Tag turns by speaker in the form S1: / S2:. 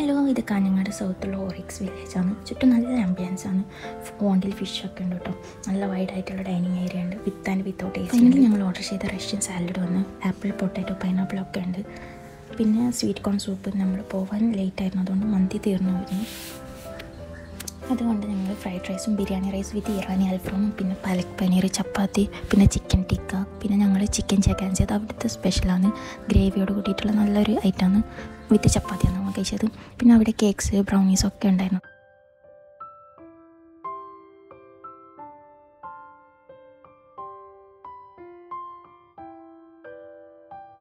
S1: hello ഇത് Kanhangad സൗത്തുള്ള Oryx village ആണ് ചുറ്റും നല്ല ആംബിയൻസ് ആണ് ഫോണ്ടിൽ ഫിഷ് ഒക്കെ ഉണ്ട് കേട്ടോ നല്ല വൈഡ് ആയിട്ടുള്ള ഡൈനിങ് ഏരിയ ഉണ്ട് with and without a finally ഞങ്ങൾ ഓർഡർ ചെയ്ത റഷ്യൻ സാലഡ് വന്ന് ആപ്പിൾ പൊട്ടാറ്റോ പൈനാപ്പിൾ ഒക്കെ ഉണ്ട് പിന്നെ സ്വീറ്റ് കോൺ സൂപ്പ് നമ്മൾ പോവാൻ ലേറ്റ് ആയിരുന്നു അതുകൊണ്ട് മന്തി തീർന്നു വരുന്നു അതുകൊണ്ട് ഞങ്ങൾ ഫ്രൈഡ് റൈസും ബിരിയാണി റൈസ് വിത്ത് ഇറാനി അൽഫാമും പിന്നെ പാലക് പനീർ ചപ്പാത്തി പിന്നെ ചിക്കൻ ടിക്ക പിന്നെ ഞങ്ങൾ ചിക്കൻ ചേക്കാൻ ചെയ്ത് അവിടുത്തെ സ്പെഷ്യലാണ് ഗ്രേവിയോട് കൂട്ടിയിട്ടുള്ള നല്ലൊരു ഐറ്റമാണ് വിത്ത് ചപ്പാത്തിയാണ് നമ്മൾ കഴിച്ചത് പിന്നെ അവിടെ കേക്ക്സ് ബ്രൗണീസ് ഒക്കെ ഉണ്ടായിരുന്നു